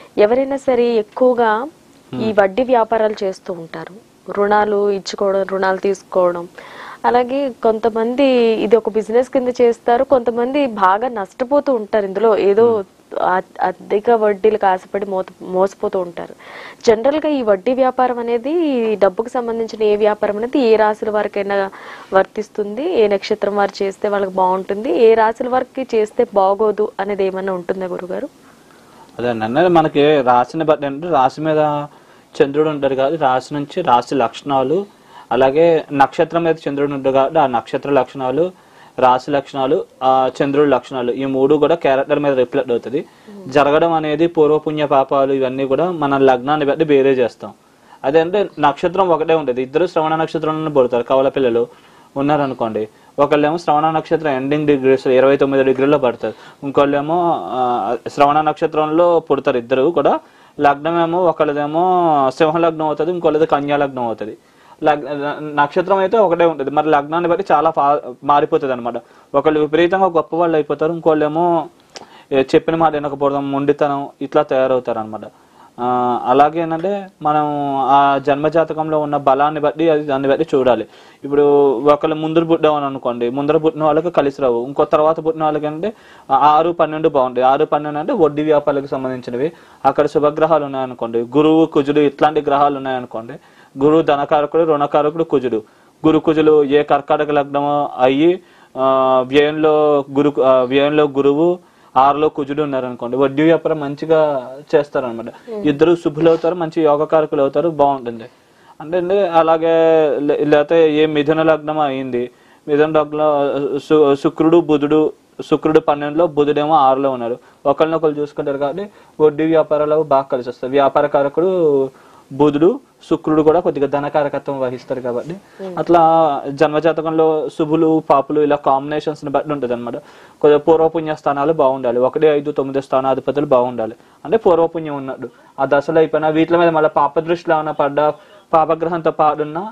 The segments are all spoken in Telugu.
ఎవరైనా సరే ఎక్కువగా ఈ వడ్డీ వ్యాపారాలు చేస్తూ ఉంటారు రుణాలు ఇచ్చుకోవడం రుణాలు తీసుకోవడం అలాగే కొంతమంది ఇది ఒక బిజినెస్ కింద చేస్తారు కొంతమంది బాగా నష్టపోతూ ఉంటారు ఇందులో ఏదో అ- అధిక వడ్డీలకు ఆశపడి మోత మోసపోతూ ఉంటారు జనరల్ గా ఈ వడ్డీ వ్యాపారం అనేది ఈ డబ్బుకు సంబంధించిన ఏ వ్యాపారం అనేది ఏ రాశుల వారికైనా వర్తిస్తుంది ఏ నక్షత్రం వారు చేస్తే వాళ్ళకి బాగుంటుంది ఏ రాశుల వారికి చేస్తే బాగోదు అనేది ఏమన్నా ఉంటుందా గురుగారు అదే అన్నది మనకి రాశిని బట్టి అంటే రాశి మీద చంద్రుడు ఉంటాడు కాబట్టి రాశి నుంచి రాశి లక్షణాలు అలాగే నక్షత్రం మీద చంద్రుడు ఉంటాడు కాబట్టి ఆ నక్షత్ర లక్షణాలు రాశి లక్షణాలు ఆ చంద్రుడి లక్షణాలు ఈ మూడు కూడా క్యారెక్టర్ మీద రిఫ్లెక్ట్ అవుతుంది జరగడం అనేది పూర్వపుణ్య పాపాలు ఇవన్నీ కూడా మన లగ్నాన్ని బట్టి వేరే చేస్తాం అదే అంటే నక్షత్రం ఒకటే ఉంటుంది ఇద్దరు శ్రవణ నక్షత్రంలో పుడతారు కవల పిల్లలు ఉన్నారనుకోండి ఒకళ్ళేమో శ్రవణ నక్షత్రం ఎండింగ్ డిగ్రీస్ ఇరవై తొమ్మిది డిగ్రీలో పడతారు ఇంకోళ్ళేమో ఆ, శ్రవణ నక్షత్రంలో పుడతారు ఇద్దరు కూడా లగ్నం ఏమో ఒకళ్ళదేమో సింహ లగ్నం అవుతుంది ఇంకోళ్ళది కన్యా లగ్నం అవుతుంది లగ్ నక్షత్రం అయితే ఒకటే ఉంటుంది మరి లగ్నాన్ని బట్టి చాలా ఫా- మారిపోతుంది అనమాట ఒకళ్ళు విపరీతంగా గొప్ప వాళ్ళు అయిపోతారు ఇంకోళ్ళేమో ఏ, చెప్పిన మాట వినకపోవడం మొండితనం ఇట్లా తయారవుతారు అనమాట అలాగే ఏంటంటే మనం ఆ జన్మ జాతకంలో ఉన్న బలాన్ని బట్టి అది దాన్ని బట్టి చూడాలి ఇప్పుడు ఒకళ్ళు ముందర పుట్టామని అనుకోండి ముందర పుట్టిన వాళ్ళకి కలిసి రావు ఇంకో తర్వాత పుట్టిన వాళ్ళకి అంటే ఆరు పన్నెండు బాగుంటాయి ఆరు పన్నెండు అంటే వడ్డీ వ్యాపారాలకు సంబంధించినవి అక్కడ శుభగ్రహాలు ఉన్నాయనుకోండి గురువు కుజుడు ఇట్లాంటి గ్రహాలు ఉన్నాయనుకోండి గురువు ధనకారకుడు రుణకారకుడు కుజుడు గురు కుజులు ఏ కర్కాటక లగ్నమో అయ్యి ఆ, వ్యయంలో గురు ఆ, వ్యయంలో గురువు ఆరులో కుజుడు ఉన్నారనుకోండి వడ్డీ వ్యాపారం మంచిగా చేస్తారనమాట ఇద్దరు శుభులు అవుతారు మంచి యోగకారకులు అవుతారు బాగుంటుంది అంటే అండి అలాగే లే- లేకపోతే ఏ మిథున లగ్నం అయింది మిథున లగ్నం సు- శుక్రుడు బుధుడు శుక్రుడు పన్నెండులో బుధుడేమో ఆరులో ఉన్నారు ఒకరినొకరు చూసుకుంటారు కాబట్టి వడ్డీ వ్యాపారాలు బాగా కలిసి వస్తాయి వ్యాపార కారకుడు బుధుడు శుక్రుడు కూడా కొద్దిగా ధనకారకత్వం వహిస్తారు కాబట్టి అట్లా జన్మజాతకంలో శుభులు పాపులు ఇలా కాంబినేషన్స్ ని బట్టి ఉంటుంది అనమాట కొద్దిగా పూర్వపుణ్య స్థానాలు బాగుండాలి ఒకటి ఐదు తొమ్మిది స్థానాధిపతులు బాగుండాలి అంటే పూర్వపుణ్యం ఉన్నట్టు ఆ దశలో అయిపోయినా వీటి మీద మళ్ళీ పాప దృష్టిలో ఏమైనా పడ్డ పాపగ్రహంతో పాడున్నా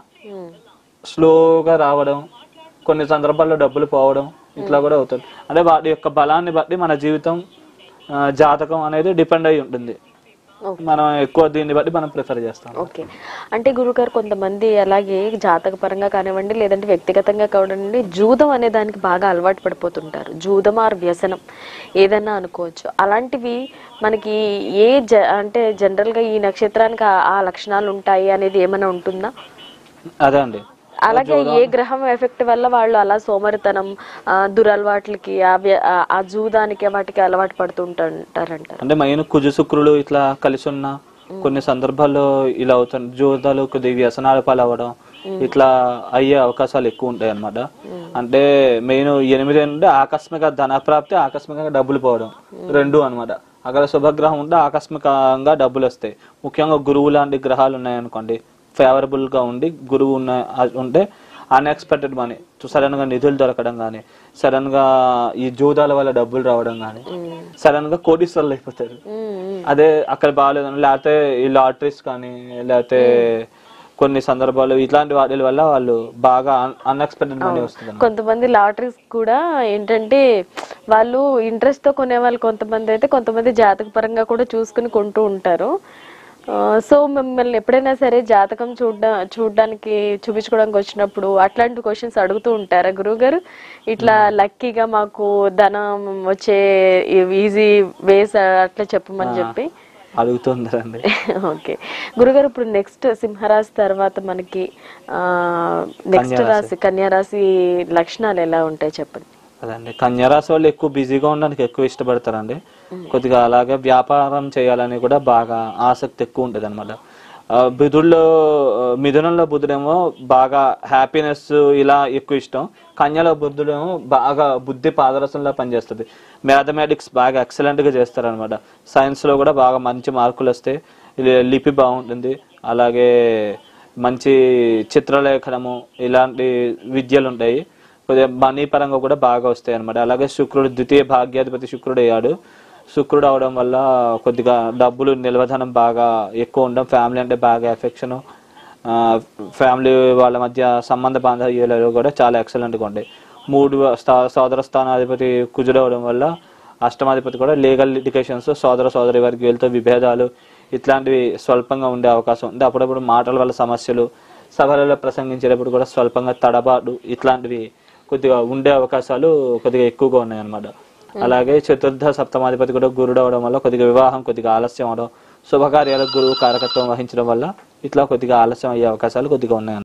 స్లోగా రావడం కొన్ని సందర్భాల్లో డబ్బులు పోవడం ఇట్లా కూడా అవుతుంది అంటే వాటి యొక్క బలాన్ని బట్టి మన జీవితం ఆ, జాతకం అనేది డిపెండ్ అయి ఉంటుంది మనం ఎక్కువ దీన్ని బట్టి మనం ప్రిఫర్ చేస్తాం ఓకే అంటే గురుగారు కొంతమంది అలాగే జాతక పరంగా కానివ్వండి లేదంటే వ్యక్తిగతంగా కానివ్వండి జూదం అనే దానికి బాగా అలవాటు పడిపోతుంటారు జూదం ఆర్ వ్యసనం ఏదన్నా అనుకోవచ్చు అలాంటివి మనకి ఏ జ అంటే జనరల్ గా ఈ నక్షత్రానికి ఆ- ఆ లక్షణాలు ఉంటాయి అనేది ఏమైనా ఉంటుందా అదే అండి అలాగే ఏ గ్రహం ఎఫెక్ట్ వల్ల వాళ్ళు అలా సోమరితనం ఆ, దురలవాట్లకి ఆ వ్య- ఆ- ఆ జూదానికి వాటికి అలవాటు పడుతుంటారంటారు అంటే మెయిన్ కుజు శుక్రులు ఇట్లా కలిసి ఉన్న కొన్ని సందర్భాల్లో ఇలా అవుతుంది జోదాలు కొద్ది వ్యసనాల పాలు అవ్వడం ఇట్లా అయ్యే అవకాశాలు ఎక్కువ ఉంటాయి అన్నమాట అంటే మెయిన్ ఎనిమిది అంటే ఆకస్మిక ధనప్రాప్తి ఆకస్మికంగా డబ్బులు పోవడం రెండు అన్నమాట అక్కడ శుభగ్రహం ఉంటే ఆకస్మికంగా డబ్బులు వస్తాయి ముఖ్యంగా గురువు లాంటి గ్రహాలు ఉన్నాయనుకోండి ఫేవరబుల్ గా ఉండి గురువు ఉన్న ఉంటే అన్ఎక్స్పెక్టెడ్ మనీ సడన్ గా నిధులు దొరకడం కానీ సడన్ గా ఈ జూదాల వల్ల డబ్బులు రావడం కానీ సడన్ గా కోటీశ్వర్లు అయిపోతారు అదే అక్కడ బాగాలేదు లేకపోతే ఈ లాటరీస్ కానీ లేకపోతే కొన్ని సందర్భాలు ఇట్లాంటి వాటి వల్ల వాళ్ళు బాగా అన్ఎక్స్పెక్టెడ్ మనీ వస్తుంది కొంతమంది లాటరీస్ కూడా ఏంటంటే వాళ్ళు ఇంట్రెస్ట్ తో కొనే వాళ్ళు కొంతమంది అయితే కొంతమంది జాతక పరంగా కూడా చూసుకుని కొంటూ ఉంటారు ఆ, సో మిమ్మల్ని ఎప్పుడైనా సరే జాతకం చూడ చూడడానికి చూపించుకోవడానికి వచ్చినప్పుడు అట్లాంటి క్వశ్చన్స్ అడుగుతూ ఉంటారా గురువు గారు ఇట్లా లక్కీగా మాకు ధనం వచ్చే ఈజీ వేస్ అట్లా చెప్పమని చెప్పి అడుగుతుందండి ఓకే గురుగారు ఇప్పుడు నెక్స్ట్ సింహరాశి తర్వాత మనకి ఆ నెక్స్ట్ రాశి కన్యా రాశి లక్షణాలు ఎలా ఉంటాయి చెప్పండి అదండి కన్యరాశి వాళ్ళు ఎక్కువ బిజీగా ఉండడానికి ఎక్కువ ఇష్టపడతారండి కొద్దిగా అలాగే వ్యాపారం చేయాలని కూడా బాగా ఆసక్తి ఎక్కువ ఉంటుంది అనమాట బుధుల్లో ఆ, మిథునంలో బుధుడేమో బాగా హ్యాపీనెస్ ఇలా ఎక్కువ ఇష్టం కన్యలో బుద్ధుడేమో బాగా బుద్ధి పాదరసంలో పనిచేస్తుంది మ్యాథమెటిక్స్ బాగా ఎక్సలెంట్ గా చేస్తారనమాట సైన్స్ లో కూడా బాగా మంచి మార్కులు వస్తాయి ఇది లిపి బాగుంటుంది అలాగే మంచి చిత్రలేఖనము ఇలాంటి విద్యలు ఉంటాయి కొద్దిగా మనీ పరంగా కూడా బాగా వస్తాయి అనమాట అలాగే శుక్రుడు ద్వితీయ భాగ్యాధిపతి శుక్రుడు అయ్యాడు శుక్రుడు అవడం వల్ల కొద్దిగా డబ్బులు నిల్వధనం బాగా ఎక్కువ ఉండడం ఫ్యామిలీ అంటే బాగా ఎఫెక్షన్ ఫ్యామిలీ వాళ్ళ మధ్య సంబంధ బాంధవ్యాలు కూడా చాలా ఎక్సలెంట్గా ఉంటాయి మూడు స్థా- సోదర స్థానాధిపతి కుజుడు అవడం వల్ల అష్టమాధిపతి కూడా లీగల్ లిటికేషన్స్ సోదర సోదరి వారికి వీళ్ళతో విభేదాలు ఇట్లాంటివి స్వల్పంగా ఉండే అవకాశం ఉంది అప్పుడప్పుడు మాటల వల్ల సమస్యలు సభలలో ప్రసంగించేటప్పుడు కూడా స్వల్పంగా తడబాటు ఇట్లాంటివి కొద్దిగా ఉండే అవకాశాలు కొద్దిగా ఎక్కువగా ఉన్నాయి అన్నమాట అలాగే చతుర్థ సప్తమాధిపతి కూడా గురుడు అవడం వల్ల కొద్దిగా వివాహం కొద్దిగా ఆలస్యం అవడం శుభకార్యాలకు గురువు కారకత్వం వహించడం వల్ల ఇట్లా కొద్దిగా ఆలస్యం అయ్యే అవకాశాలు కొద్దిగా ఉన్నాయి